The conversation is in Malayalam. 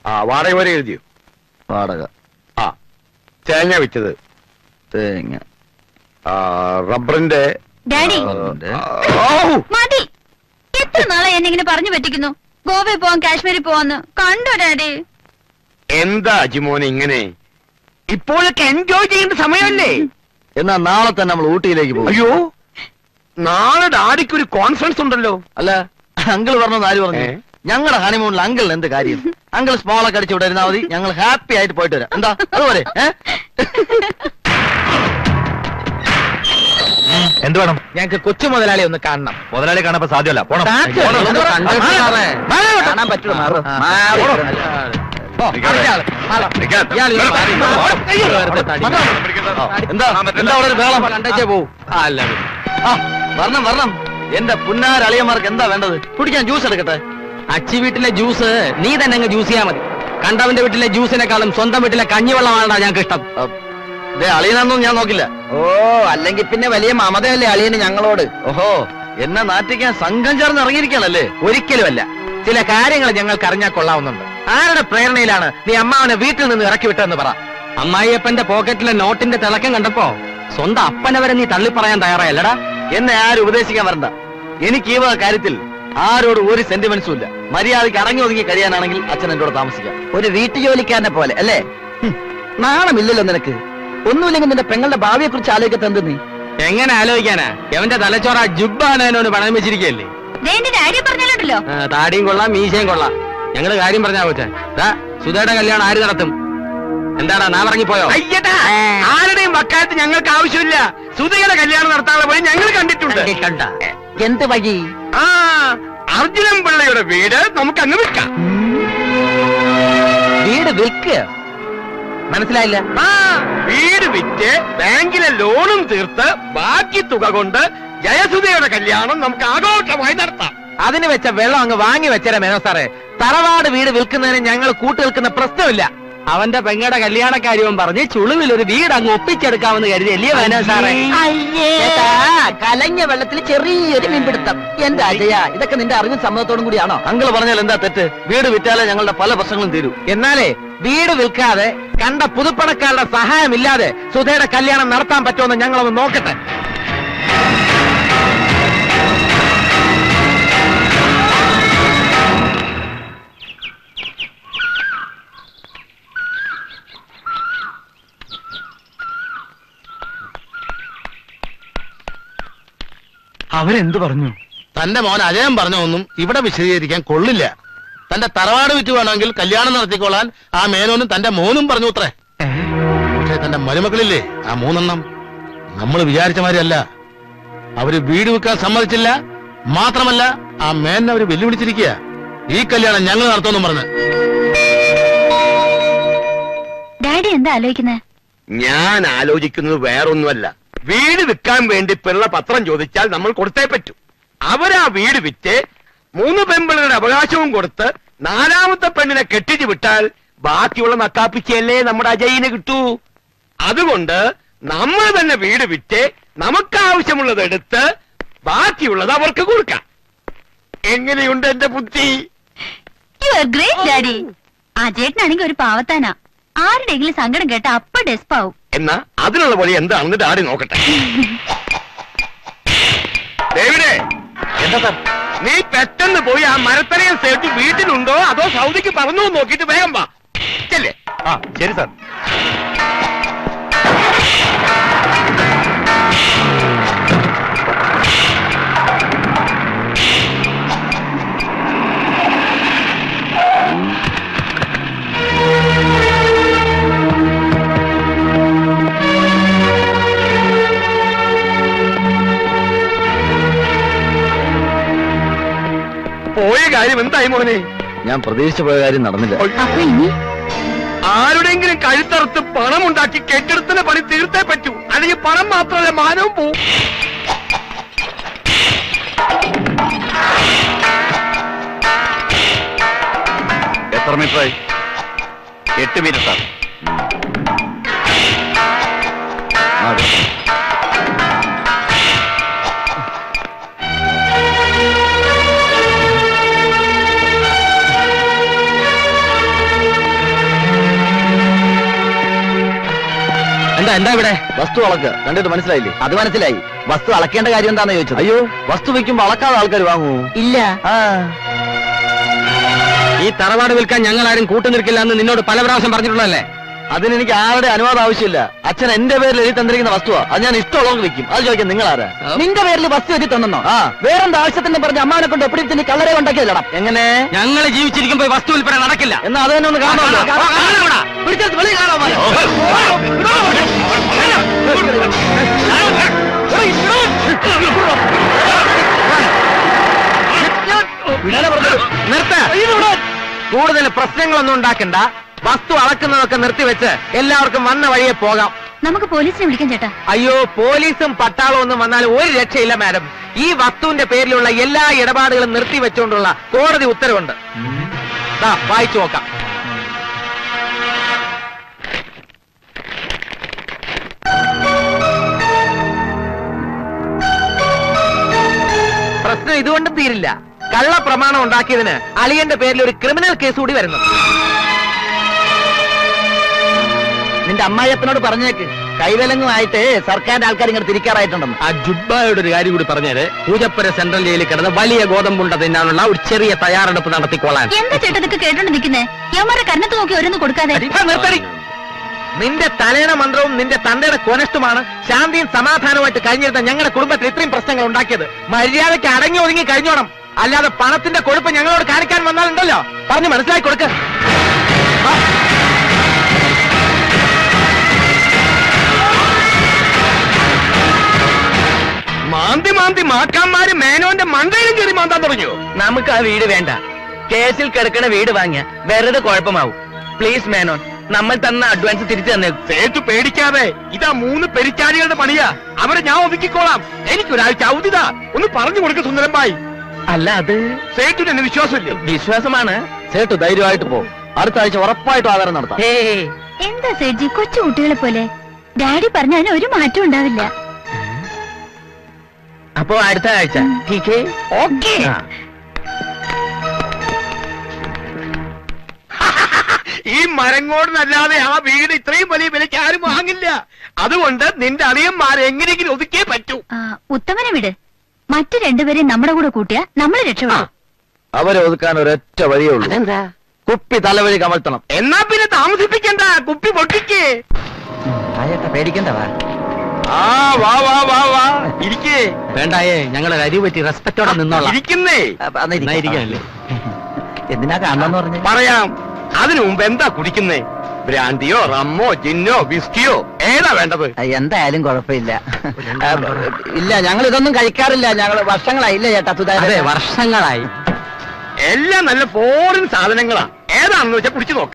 ആ വാടക വരെ എഴുതിയോ വാടക ആ തേങ്ങ വിറ്റത് തേങ്ങ ആ റബ്ബറിന്റെ ഡാഡി റബ്ബറിന്റെ. ഔ! മതി എത്ര നാളെ എന്നെ ഇങ്ങനെ പറഞ്ഞു പറ്റിക്കുന്നു ഗോവയിൽ പോവാൻ കാശ്മീരിൽ പോവാന്ന് കണ്ടോ ഡാഡി എന്താ അജിമോനെ ഇങ്ങനെ ഇപ്പോഴൊക്കെ എൻജോയ് ചെയ്യേണ്ട സമയമല്ലേ എന്നാ നാളെ തന്നെ നമ്മൾ ഊട്ടിയിലേക്ക് പോകും അയ്യോ നാളെ ഡാഡിക്ക് ഒരു കോൺഫറൻസ് ഉണ്ടല്ലോ അല്ല അങ്കിൾ പറഞ്ഞത് ആര് പറഞ്ഞു ഏ? ഞങ്ങളുടെ ഹണിമൂണിൽ അങ്കിൾ എന്ത് കാര്യം അങ്കിൾ സ്മോളൊക്കെ അടിച്ചു വിടരുന്നാ മതി ഞങ്ങൾ ഹാപ്പി ആയിട്ട് പോയിട്ട് വരാം എന്താ അതുപോലെ ഏ? എന്ത് വേണം ഞങ്ങൾക്ക് കൊച്ചു മുതലാളി ഒന്ന് കാണണം മുതലാളി കാണാൻ സാധ്യമല്ല പോണം സാധ്യമല്ല. പോണം. ഒന്ന് കണ്ടേച്ച് സാറേ. കാണാൻ പറ്റുമോ മാറോ? മാറി പോടോ. ഓ, അടുത്ത ആള്. മാറാം. ഇയാൾ ഇങ്ങ് മാറി. അയ്യോ, വെറുതെ തടി. എന്താ എന്താ അവിടെ ഒരു ബഹളം കണ്ടേച്ചേ പോവും അല്ല ആ, വരണം വരണം എന്റെ പുന്നാര അളിയന്മാർക്ക് എന്താ വേണ്ടത് കുടിക്കാൻ ജ്യൂസ് എടുക്കട്ടെ അച്ചി വീട്ടിലെ ജ്യൂസ് നീ തന്നെ അങ്ങ് ജ്യൂസ് ചെയ്യാൻ മതി കണ്ടവന്റെ വീട്ടിലെ ജ്യൂസിനെക്കാളും സ്വന്തം വീട്ടിലെ കഞ്ഞിവെള്ളമാണ് ഞങ്ങൾക്ക് ഇഷ്ടം ആ, ദേ അളിയനൊന്നും ഞാൻ നോക്കില്ല ഓ അല്ലെങ്കിൽ പിന്നെ വലിയ മമതയല്ലേ അളിയന് ഞങ്ങളോട് ഓഹോ എന്നെ നാട്ടിക്കാൻ സംഘം ചേർന്ന് ഇറങ്ങിയിരിക്കണല്ലേ ഒരിക്കലുമല്ല ചില കാര്യങ്ങൾ ഞങ്ങൾക്ക് അറിഞ്ഞാൽ കൊള്ളാവുന്നുണ്ട് ആരുടെ പ്രേരണയിലാണ് നീ അമ്മാവനെ വീട്ടിൽ നിന്ന് ഇറക്കി വിട്ടതെന്ന് പറ അമ്മായിയപ്പന്റെ പോക്കറ്റിലെ നോട്ടിന്റെ തിളക്കം കണ്ടപ്പോ സ്വന്തം അപ്പനെ വരെ നീ തള്ളി പറയാൻ തയ്യാറായല്ലടാ എന്നെ ആരും ഉപദേശിക്കാൻ വരണ്ട എനിക്ക് ഈ വക കാര്യത്തിൽ ആരോട് ഒരു സെന്റിമെന്റ്സും ഇല്ല മര്യാദയ്ക്ക് അടങ്ങി ഒതുങ്ങി കഴിയാനാണെങ്കിൽ അച്ഛൻ എന്നോട് താമസിക്കാം ഒരു വീട്ടുജോലിക്കാരനെ പോലെ അല്ലേ നാണമില്ലല്ലോ നിനക്ക് ഒന്നുമില്ലെങ്കിൽ നിന്റെ പെങ്ങളുടെ ഭാവിയെ കുറിച്ച് ആലോചിക്കത്തെ നീ എങ്ങനെ ആലോചിക്കാനാ എവന്റെ തലച്ചോറ ജുബാനോട് പണം വെച്ചിരിക്കല്ലേ ദേ എന്റെ ഡാഡി പറഞ്ഞല്ലോ താടിയും കൊള്ളാം മീശയും കൊള്ളാം ഞങ്ങള് കാര്യം പറഞ്ഞാ കൊച്ചേ ദാ സുധയുടെ കല്യാണം ആര് നടത്തും എന്താടാ നാ ഇറങ്ങിപ്പോയോ അയ്യടാ ആരുടെയും വക്കാലത്ത് ഞങ്ങൾക്ക് ആവശ്യമില്ല സുധിയുടെ കല്യാണം നടത്താനുള്ള വഴി ഞങ്ങൾ കണ്ടിട്ടുണ്ട് കണ്ട എന്ത് വഴി ആ അർജുനൻ പിള്ളയുടെ വീട് നമുക്ക് അങ്ങ് വിൽക്കാം വീട് വിൽക്കുക മനസ്സിലായില്ല ആ വീട് വിറ്റ് ബാങ്കിലെ ലോണും തീർത്ത് ബാക്കി തുക കൊണ്ട് ജയസുധയുടെ കല്യാണം നമുക്ക് ആഘോഷമായി നടത്താം അതിന് വെച്ച വെള്ളം അങ്ങ് വാങ്ങി വെച്ചേരാ മേനോ സാറേ തറവാട് വീട് വിൽക്കുന്നതിന് ഞങ്ങൾ കൂട്ടു നിൽക്കുന്ന പ്രശ്നമില്ല അവന്റെ പെങ്ങയുടെ കല്യാണക്കാര്യവും പറഞ്ഞ് ചുളുവിൽ ഒരു വീട് അങ്ങ് ഒപ്പിച്ചെടുക്കാമെന്ന് കരുതി അല്ലേ മേനോ സാറേ ചേട്ടാ, കലങ്ങിയ വെള്ളത്തിൽ ചെറിയൊരു മീൻപിടുത്തം എന്റെ അജയ ഇതൊക്കെ നിന്റെ അറിവും സമ്മതത്തോടും കൂടിയാണോ അങ്കിൾ പറഞ്ഞാൽ എന്താ തെറ്റ് വീട് വിറ്റാലേ ഞങ്ങളുടെ പല പ്രശ്നങ്ങളും തീരൂ എന്നാലേ വീട് വിൽക്കാതെ കണ്ട പുതുപ്പണക്കാരുടെ സഹായമില്ലാതെ സുധയുടെ കല്യാണം നടത്താൻ പറ്റുമെന്ന് ഞങ്ങളൊന്ന് നോക്കട്ടെ അവരെന്ത് പറഞ്ഞു തന്റെ മോൻ അജയൻ പറഞ്ഞ ഒന്നും ഇവിടെ വിശദീകരിക്കാൻ കൊള്ളില്ല തന്റെ തറവാട് വിറ്റ് വേണമെങ്കിൽ കല്യാണം നടത്തിക്കോളാൻ ആ മേനോനും തന്റെ മോനും പറഞ്ഞു അത്രേ പക്ഷേ തന്റെ മരുമക്കളില്ലേ ആ മൂന്നെണ്ണം നമ്മൾ വിചാരിച്ച മാതിരിയല്ല അവര് വീട് വെക്കാൻ സമ്മതിച്ചില്ല മാത്രമല്ല ആ മേനെ അവര് വെല്ലുവിളിച്ചിരിക്കുക ഈ കല്യാണം ഞങ്ങൾ നടത്തുമെന്നും പറഞ്ഞ് ഡാഡി എന്താ ആലോചിക്കുന്നത് ഞാൻ ആലോചിക്കുന്നത് വേറൊന്നുമല്ല വീട് വിൽക്കാൻ വേണ്ടി പിള്ള പത്രം ചോദിച്ചാൽ നമ്മൾ കൊടുത്തേ പറ്റൂ അവരാ വീട് വിറ്റ് മൂന്ന് പെൺപിള്ളയുടെ അവകാശവും കൊടുത്ത് നാലാമത്തെ പെണ്ണിനെ കെട്ടിച്ചു വിട്ടാൽ ബാക്കിയുള്ള നക്കാപ്പിച്ചല്ലേ നമ്മുടെ അജയിന് കിട്ടൂ അതുകൊണ്ട് നമ്മൾ തന്നെ വീട് വിറ്റ് നമുക്ക് ആവശ്യമുള്ളത് എടുത്ത് ബാക്കിയുള്ളത് അവർക്ക് കൊടുക്കാം എങ്ങനെയുണ്ട് എന്റെ ബുദ്ധി യു ആർ ഗ്രേറ്റ് ഡാഡി ആ ചേട്ടനാണെങ്കിൽ ഒരു പാവത്താനാ ആരുടെയെങ്കിലും സങ്കടം കേട്ട അപ്പ ഡെസ്പാവും എന്നാ അതിനുള്ള വഴി എന്താണെന്ന് ഡാഡി നോക്കട്ടെ ഡേവിഡേ എന്താ സാർ നീ പെട്ടെന്ന് പോയി ആ മരത്തലയും സേട്ട് വീട്ടിലുണ്ടോ അതോ സൗദിക്ക് പറഞ്ഞു നോക്കിയിട്ട് വേഗം വാ ചെല്ലേ ആ ശരി സാർ പോയ കാര്യം എന്തായി മോനെ ഞാൻ പ്രതീക്ഷിച്ച പോയ കാര്യം നടന്നില്ല അപ്പൊ ഇനി ആരുടെങ്കിലും കഴുത്തറുത്ത് പണം ഉണ്ടാക്കി കെട്ടിടത്തിന് പണി തീർത്തേ പറ്റൂ അല്ലെങ്കിൽ പണം മാത്രമല്ല മാനവും പോവും എത്ര മീറ്ററായി എട്ട് മീറ്റർ സാർ ആ, അതെ. എന്താ എന്താ ഇവിടെ വസ്തു അളക്ക് കണ്ടിട്ട് മനസ്സിലായില്ലേ അത് മനസ്സിലായി വസ്തു അളക്കേണ്ട കാര്യം എന്താന്ന് ചോദിച്ചത് അയ്യോ വസ്തു വെക്കുമ്പോ അളക്കാതെ ആൾക്കാർ വാങ്ങൂ ഇല്ല ആ ഈ തറവാട് വിൽക്കാൻ ഞങ്ങൾ ആരും കൂട്ടു നിൽക്കില്ല എന്ന് നിന്നോട് പല പ്രാവശ്യം പറഞ്ഞിട്ടുള്ളതല്ലേ അതിന് എനിക്ക് ആരുടെ അനുവാദം ആവശ്യമില്ല അച്ഛൻ എന്റെ പേരിൽ എഴുതി തന്നിരിക്കുന്ന വസ്തുവാ അത് ഞാൻ ഇഷ്ടമുള്ളവർക്ക് വെക്കും അത് ചോദിക്കാൻ നിങ്ങൾ ആരാ നിന്റെ പേരിൽ വസ്തു എത്തി തന്നോ ആ വേറെന്താ ആവശ്യത്തിന് പറഞ്ഞ അമ്മാനെ കൊണ്ട് എപ്പിടി തന്നെ കള്ളരെ ഉണ്ടാക്കിയല്ലടാ എങ്ങനെ ഞങ്ങൾ ജീവിച്ചിരിക്കുമ്പോ ഈ വസ്തു വിൽപ്പന നടക്കില്ല എന്നാ അത് തന്നെ ഒന്ന് കാണാമല്ലോ നിർത്ത കൂടുതൽ പ്രശ്നങ്ങളൊന്നും ഉണ്ടാക്കണ്ട വസ്തു അളക്കുന്നതൊക്കെ നിർത്തിവെച്ച് എല്ലാവർക്കും വന്ന വഴിയെ പോകാം നമുക്ക് പോലീസിനെ വിളിക്കാം ചേട്ടാ അയ്യോ പോലീസും പട്ടാളവും ഒന്നും വന്നാൽ ഒരു രക്ഷയില്ല മാഡം ഈ വസ്തുവിന്റെ പേരിലുള്ള എല്ലാ ഇടപാടുകളും നിർത്തിവെച്ചുകൊണ്ടുള്ള കോടതി ഉത്തരവുണ്ട് ദാ, വായിച്ചു നോക്കാം പ്രശ്നം ഇതുകൊണ്ടും തീരില്ല കള്ള പ്രമാണം ഉണ്ടാക്കിയതിന് അളിയന്റെ പേരിൽ ഒരു ക്രിമിനൽ കേസ് കൂടി വരുന്നു നിന്റെ അമ്മായിയപ്പനോട് പറഞ്ഞേക്ക് കൈവലങ്ങുമായിട്ട് സർക്കാരിന്റെ ആൾക്കാർ ഇങ്ങനെ തിരിക്കാറായിട്ടുണ്ടെന്ന് ആ ജുബ്ബായുടെ ഒരു കാര്യം കൂടി പറഞ്ഞേര് പൂജപ്പുര സെൻട്രൽ ജയിലിൽ കിടന്ന് വലിയ ഗോതമ്പുണ്ട തിന്നാനുള്ള ഒരു ചെറിയ തയ്യാറെടുപ്പ് നടത്തിക്കൊള്ളാൻ എന്താ ചേട്ടാ ഇതൊക്കെ കേട്ടോണ്ട് നിൽക്കുന്നേ യവന്മാരെ കന്നത്ത് നോക്കി ഓരോന്ന് കൊടുക്കാതെ ആ, നിർത്തടി. നിന്റെ തലേണ മന്ത്രവും നിന്റെ തന്തയുടെ കൊനഷ്ടുമാണ് ശാന്തിയും സമാധാനവുമായിട്ട് കഴിഞ്ഞിരുന്ന ഞങ്ങളുടെ കുടുംബത്തിൽ ഇത്രയും പ്രശ്നങ്ങൾ ഉണ്ടാക്കിയത് മര്യാദയ്ക്ക് അടങ്ങി ഒതുങ്ങി കഴിഞ്ഞോണം അല്ലാതെ പണത്തിന്റെ കൊഴുപ്പ് ഞങ്ങളോട് കാണിക്കാൻ വന്നാലുണ്ടല്ലോ പറഞ്ഞു മനസ്സിലാക്കി കൊടുക്ക മാന്തി മാന്തി മാക്കാന്മാര് മേനോന്റെ മണ്ടയിലും കയറി മാന്താൻ തുടങ്ങിയോ നമുക്ക് ആ വീട് വേണ്ട കേസിൽ കിടക്കണ വീട് വാങ്ങിയ വെറുതെ കുഴപ്പമാവും പ്ലീസ് മേനോൻ നമ്മൾ തന്ന അഡ്വാൻസ് തിരിച്ചു തന്നെ സേതു പേടിക്കാതെ ഇതാ മൂന്ന് പെരിച്ചാരികളുടെ പണിയാ അവരെ ഞാൻ ഒതുക്കിക്കോളാം എനിക്കൊരാഴ്ച ഔദിതാ ഒന്ന് പറഞ്ഞു കൊടുക്ക സുന്ദരമ്പായി അല്ല അത് സേതുവിന് എന്നെ വിശ്വാസമില്ലേ വിശ്വാസമാണ് സേട്ടു ധൈര്യമായിട്ട് പോ അടുത്ത ആഴ്ച ഉറപ്പായിട്ടും ആധാരം നടത്താം ഹേ എന്താ സേഠ്ജി കൊച്ചു കുട്ടികളെ പോലെ ഡാഡി പറഞ്ഞ അതിന് ഒരു മാറ്റം ഉണ്ടാവില്ല അപ്പോ അടുത്ത ആഴ്ച ടീക്കേ ഓക്കേ ഈ മരങ്ങോടിനല്ലാതെ ആ വീട് ഇത്രയും വലിയ വിലയ്ക്ക് ആരും വാങ്ങില്ല അതുകൊണ്ട് നിന്റെ അളിയന്മാരെ എങ്ങനെയെങ്കിലും ഒതുക്കിയേ പറ്റൂ ആ, ഉത്തമനെ വിട് മറ്റു രണ്ടുപേരെയും നമ്മുടെ കൂടെ കൂട്ടിയാ നമ്മൾ രക്ഷപ്പെടും അവരെ ഒതുക്കാൻ ഒരൊറ്റ വഴിയേ ഉള്ളൂ അതെന്താ കുപ്പി തലവഴി കമഴ്ത്തണം എന്നാ പിന്നെ താമസിപ്പിക്കണ്ട കുപ്പി പൊട്ടിക്കേ പേടിക്കണ്ട ആ വാ വാ വാ വാ ഇരിക്കേ വേണ്ടായേ ഞങ്ങളെ അരി പറ്റി റെസ്പെക്റ്റോടെ നിന്നോളാം ഇരിക്കുന്നേ എന്നാ ഇരിക്കാനല്ലേ എന്തിനാ കാണാന്ന് പറഞ്ഞു പറയാം അതിനു മുമ്പ് എന്താ കുടിക്കുന്നേ ബ്രാൻഡിയോ റമ്മോ ജിന്നോ വിസ്കിയോ ഏതാ വേണ്ടത് എന്തായാലും കുഴപ്പമില്ല ആ, ഇല്ല ഞങ്ങൾ ഇതൊന്നും കഴിക്കാറില്ല ഞങ്ങൾ വർഷങ്ങളായില്ല ചേട്ടാ അതെ സുധാകരൻ വർഷങ്ങളായി എല്ലാം നല്ല ഫോറിൻ സാധനങ്ങളാ ഏതാണെന്ന് വെച്ചാൽ കുടിച്ചു നോക്കാം